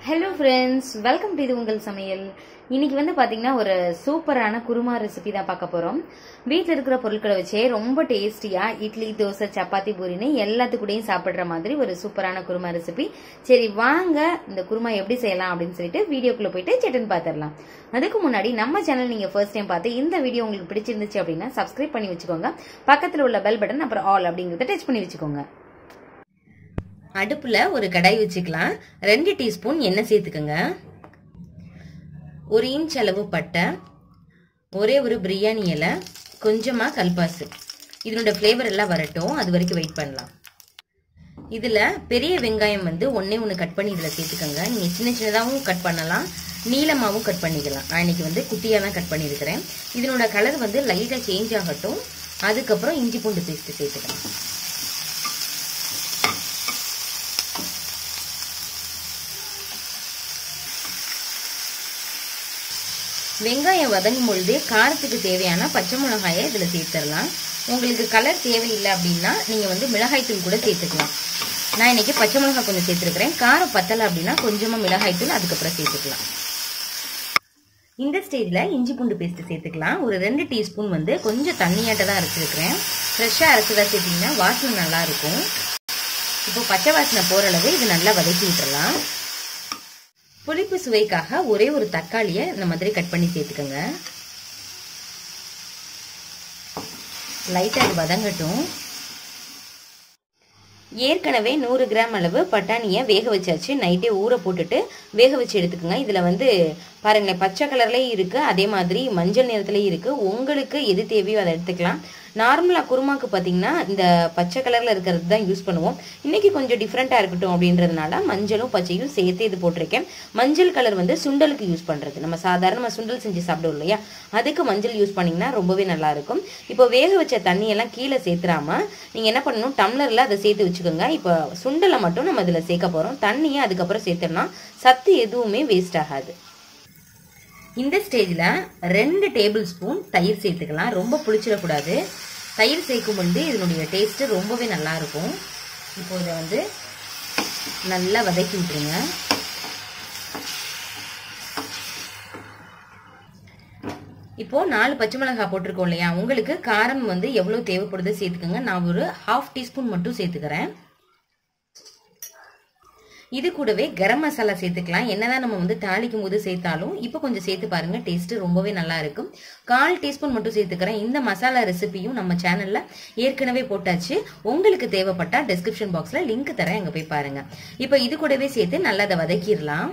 hello friends welcome to இது உங்கள் சமையல் இன்னைக்கு வந்து பாத்தீங்கன்னா ஒரு சூப்பரான குருமா ரெசிபி தான் பார்க்க போறோம் வீட்டில் இருக்கிற பொருட்களை வச்சே ரொம்ப டேஸ்டியா இட்லி தோசை சப்பாத்தி பூரின்னு எல்லாத்துக்கூடயும் சாப்பிடுற மாதிரி ஒரு சூப்பரான குருமா ரெசிபி சரி வாங்க இந்த குருமா எப்படி செய்யலாம் அப்படின்னு சொல்லிட்டு வீடியோக்குள்ள போயிட்டு செட்டுன்னு பார்த்துடலாம் அதுக்கு முன்னாடி நம்ம சேனல் நீங்க ஃபர்ஸ்ட் டைம் பார்த்து இந்த வீடியோ உங்களுக்கு பிடிச்சிருந்துச்சு அப்படின்னா சப்ஸ்கிரைப் பண்ணி வச்சுக்கோங்க பக்கத்தில் உள்ள பெல் பட்டன் அப்புறம் ஆல் அப்படிங்கறத டச் பண்ணி வச்சுக்கோங்க அடுப்புல ஒரு கடாய் வச்சுக்கலாம் ரெண்டு டீஸ்பூன் எண்ணெய் சேர்த்துக்கோங்க ஒரு இன்ச் அளவு பட்டை ஒரே ஒரு பிரியாணி இலை கொஞ்சமாக கல்பாசு இதனோட ஃப்ளேவர் எல்லாம் வரட்டும் அது வரைக்கும் வெயிட் பண்ணலாம் இதில் பெரிய வெங்காயம் வந்து ஒன்றே ஒன்று கட் பண்ணி இதில் சேர்த்துக்கோங்க நீங்கள் சின்ன சின்னதாகவும் கட் பண்ணலாம் நீளமாகவும் கட் பண்ணிக்கலாம் நான் இன்னைக்கு வந்து குட்டியாக தான் கட் பண்ணியிருக்கிறேன் இதனோட கலர் வந்து லைட்டாக சேஞ்ச் ஆகட்டும் அதுக்கப்புறம் இஞ்சி பூண்டு பேஸ்ட்டு சேர்த்துக்கலாம் வெங்காயம் வதங்கும் பொழுது காரத்துக்கு தேவையான பச்சை மிளகாயை இதில் சேர்த்துடலாம் உங்களுக்கு கலர் தேவையில்லை அப்படின்னா நீங்கள் வந்து மிளகாய்த்தூள் கூட சேர்த்துக்கலாம் நான் இன்னைக்கு பச்சை மிளகாய் கொஞ்சம் சேர்த்துருக்கிறேன் காரம் பத்தலை அப்படின்னா கொஞ்சமாக மிளகாய்த்தூள் அதுக்கப்புறம் சேர்த்துக்கலாம் இந்த ஸ்டேஜில் இஞ்சி பூண்டு பேஸ்ட்டு சேர்த்துக்கலாம் ஒரு ரெண்டு டீஸ்பூன் வந்து கொஞ்சம் தண்ணியாட்ட தான் அரைச்சிருக்கிறேன் ஃப்ரெஷ்ஷாக அரைச்சதாக சேர்த்திங்கன்னா வாசனை நல்லா இருக்கும் இப்போ பச்சை வாசனை போகிற அளவு இது நல்லா வதக்கி விட்டுறலாம் புளிப்பு சுவைக்காக ஒரே ஒரு தக்காளியை இந்த மாதிரி கட் பண்ணி சேர்த்துக்கோங்க லைட்டாக அது வதங்கட்டும் ஏற்கனவே நூறு கிராம் அளவு பட்டாணியை வேக வச்சாச்சு நைட்டே ஊற போட்டுட்டு வேக வச்சு எடுத்துக்கோங்க இதில் வந்து பாருங்களேன் பச்சை கலர்லேயும் இருக்குது அதே மாதிரி மஞ்சள் நிறத்துலேயும் இருக்குது உங்களுக்கு எது தேவையோ அதை எடுத்துக்கலாம் நார்மலாக குருமாக்கு பார்த்தீங்கன்னா இந்த பச்சை கலரில் இருக்கிறது தான் யூஸ் பண்ணுவோம் இன்றைக்கி கொஞ்சம் டிஃப்ரெண்ட்டாக இருக்கட்டும் அப்படின்றதுனால மஞ்சளும் பச்சையும் சேர்த்து இது போட்டிருக்கேன் மஞ்சள் கலர் வந்து சுண்டலுக்கு யூஸ் பண்ணுறது நம்ம சாதாரணமாக சுண்டல் செஞ்சு சாப்பிடுவோம் இல்லையா அதுக்கு மஞ்சள் யூஸ் பண்ணிங்கன்னா ரொம்பவே நல்லாயிருக்கும் இப்போ வேக வச்ச தண்ணியெல்லாம் கீழே சேர்த்துறாம நீங்கள் என்ன பண்ணணும் டம்ளரில் அதை சேர்த்து வச்சுக்கோங்க இப்போ சுண்டலை மட்டும் நம்ம இதில் சேர்க்க போகிறோம் தண்ணியை அதுக்கப்புறம் சேர்த்தோம்னா சத்து எதுவுமே வேஸ்ட் ஆகாது இந்த ஸ்டேஜில் ரெண்டு டேபிள் ஸ்பூன் தயிர் சேர்த்துக்கலாம் ரொம்ப புளிச்சிடக்கூடாது தயிர் சேர்க்கும் பொழுது இதனுடைய டேஸ்ட்டு ரொம்பவே நல்லா இருக்கும் இப்போ இதை வந்து நல்லா வதக்கி விட்டுருங்க இப்போ நாலு பச்சை மிளகாய் போட்டிருக்கோம் இல்லையா உங்களுக்கு காரம் வந்து எவ்வளோ தேவைப்படுது சேர்த்துக்கோங்க நான் ஒரு ஹாஃப் டீஸ்பூன் மட்டும் சேர்த்துக்கிறேன் இது கூடவே கரம் மசாலா சேர்த்துக்கலாம் என்னதான் நம்ம வந்து தாளிக்கும் போது சேர்த்தாலும் இப்போ கொஞ்சம் சேர்த்து பாருங்க டேஸ்ட் ரொம்பவே நல்லா இருக்கும் கால் டீஸ்பூன் மட்டும் சேர்த்துக்கிறேன் இந்த மசாலா ரெசிபியும் நம்ம சேனல்ல ஏற்கனவே போட்டாச்சு உங்களுக்கு தேவைப்பட்டா டிஸ்கிரிப்ஷன் பாக்ஸ்ல லிங்க் தரேன் அங்க போய் பாருங்க இப்போ இது கூடவே சேர்த்து நல்லா அதை வதக்கிடலாம்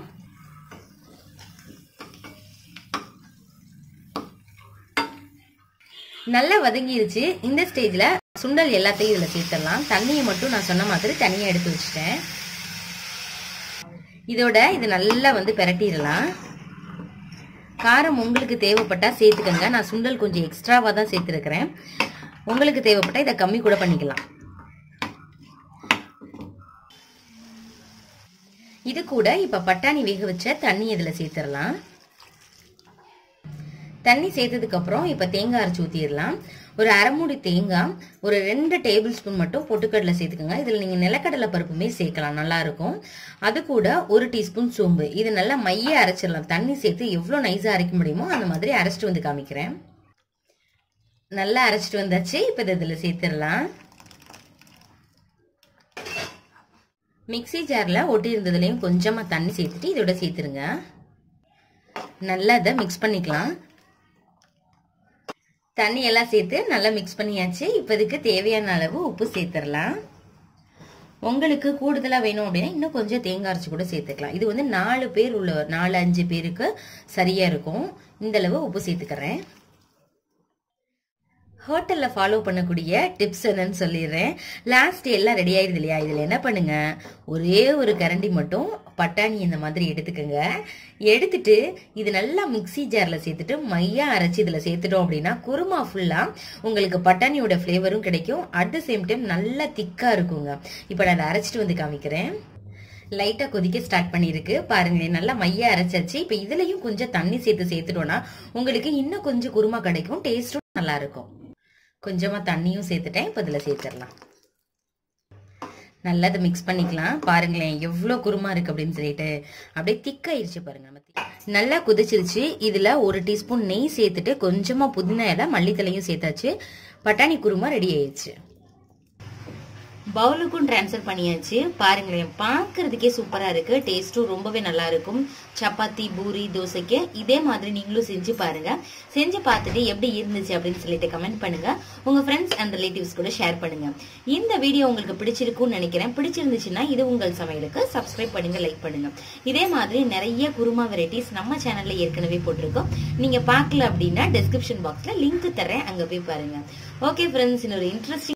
நல்லா வதங்கிருச்சு இந்த ஸ்டேஜ்ல சுண்டல் எல்லாத்தையும் இதுல சேர்த்துடலாம் தண்ணியை மட்டும் நான் சொன்ன மாதிரி தனியா எடுத்து வச்சுட்டேன் இதோட இது நல்லா வந்து பிரட்டிடலாம் காரம் உங்களுக்கு தேவைப்பட்டா சேர்த்துக்கோங்க நான் சுண்டல் கொஞ்சம் எக்ஸ்ட்ராவாக தான் சேர்த்துருக்கிறேன் உங்களுக்கு தேவைப்பட்டா இதை கம்மி கூட பண்ணிக்கலாம் இது கூட இப்போ பட்டாணி வேக வச்ச தண்ணி இதில் சேர்த்துடலாம் தண்ணி சேர்த்ததுக்கு அப்புறம் இப்போ தேங்காய் அரைச்சி ஊற்றிடலாம் ஒரு அரைமூடி தேங்காய் ஒரு ரெண்டு டேபிள் ஸ்பூன் மட்டும் பொட்டுக்கடலை சேர்த்துக்கோங்க இதில் நீங்கள் நிலக்கடலை பருப்புமே சேர்க்கலாம் நல்லா இருக்கும் அது கூட ஒரு டீஸ்பூன் சோம்பு இது நல்லா மைய அரைச்சிடலாம் தண்ணி சேர்த்து எவ்வளோ நைஸாக அரைக்க முடியுமோ அந்த மாதிரி அரைச்சிட்டு வந்து காமிக்கிறேன் நல்லா அரைச்சிட்டு வந்தாச்சு இப்போ இதை இதில் சேர்த்துடலாம் மிக்சி ஜாரில் ஒட்டி இருந்ததுலேயும் கொஞ்சமாக தண்ணி சேர்த்துட்டு இதோட சேர்த்துருங்க நல்லா இதை மிக்ஸ் பண்ணிக்கலாம் தண்ணி எல்லாம் சேர்த்து நல்லா மிக்ஸ் பண்ணியாச்சு இப்போ இதுக்கு தேவையான அளவு உப்பு சேர்த்துடலாம் உங்களுக்கு கூடுதலாக வேணும் அப்படின்னா இன்னும் கொஞ்சம் தேங்காய் அரைச்சி கூட சேர்த்துக்கலாம் இது வந்து நாலு பேர் உள்ள நாலு அஞ்சு பேருக்கு சரியாக இருக்கும் இந்த அளவு உப்பு சேர்த்துக்கிறேன் ஹோட்டலில் ஃபாலோ பண்ணக்கூடிய டிப்ஸ் என்னன்னு சொல்லிடுறேன் லாஸ்ட் எல்லாம் ரெடி ஆயிடுது இல்லையா இதில் என்ன பண்ணுங்க ஒரே ஒரு கரண்டி மட்டும் பட்டாணி இந்த மாதிரி எடுத்துக்கோங்க எடுத்துட்டு இது நல்லா மிக்சி ஜாரில் சேர்த்துட்டு மையா அரைச்சி இதில் சேர்த்துட்டோம் அப்படின்னா குருமா ஃபுல்லாக உங்களுக்கு பட்டாணியோட ஃப்ளேவரும் கிடைக்கும் அட் த சேம் டைம் நல்லா திக்காக இருக்குங்க இப்போ நான் அதை அரைச்சிட்டு வந்து காமிக்கிறேன் லைட்டாக கொதிக்க ஸ்டார்ட் பண்ணியிருக்கு பாருங்களேன் நல்லா மைய அரைச்சாச்சு இப்போ இதுலயும் கொஞ்சம் தண்ணி சேர்த்து சேர்த்துட்டோம்னா உங்களுக்கு இன்னும் கொஞ்சம் குருமா கிடைக்கும் டேஸ்ட்டும் நல்லா இருக்கும் கொஞ்சமாக தண்ணியும் சேர்த்துட்டேன் இப்போ இதில் சேர்த்துடலாம் நல்லா அதை மிக்ஸ் பண்ணிக்கலாம் பாருங்களேன் எவ்வளோ குருமா இருக்கு அப்படின்னு சொல்லிட்டு அப்படியே திக்காயிருச்சு பாருங்க நம்ம தி- நல்லா கொதிச்சிருச்சு இதுல ஒரு டீஸ்பூன் நெய் சேர்த்துட்டு கொஞ்சமா புதினா இலை மல்லித்தலையும் சேர்த்தாச்சு பட்டாணி குருமா ரெடி ஆயிடுச்சு பவுலுக்கும் ட்ரான்ஸ்ஃபர் பண்ணியாச்சு பாருங்களேன் பார்க்கறதுக்கே சூப்பரா இருக்கு டேஸ்ட்டும் ரொம்பவே நல்லா இருக்கும் சப்பாத்தி பூரி தோசைக்கு இதே மாதிரி நீங்களும் செஞ்சு பாருங்க செஞ்சு பார்த்துட்டு எப்படி இருந்துச்சு அப்படின்னு சொல்லிட்டு கமெண்ட் பண்ணுங்க உங்க ஃப்ரெண்ட்ஸ் அண்ட் ரிலேட்டிவ்ஸ் கூட ஷேர் பண்ணுங்க இந்த வீடியோ உங்களுக்கு பிடிச்சிருக்கும்னு நினைக்கிறேன் பிடிச்சிருந்துச்சுன்னா இது உங்கள் சமையலுக்கு சப்ஸ்கிரைப் பண்ணுங்க லைக் பண்ணுங்க இதே மாதிரி நிறைய குருமா வெரைட்டிஸ் நம்ம சேனல்ல ஏற்கனவே போட்டிருக்கோம் நீங்க பார்க்கல அப்படின்னா டிஸ்கிரிப்ஷன் பாக்ஸ்ல லிங்க் தரேன் அங்க போய் பாருங்க ஓகே ஃப்ரெண்ட்ஸ் இன்னொரு இன்ட்ரெஸ்டிங்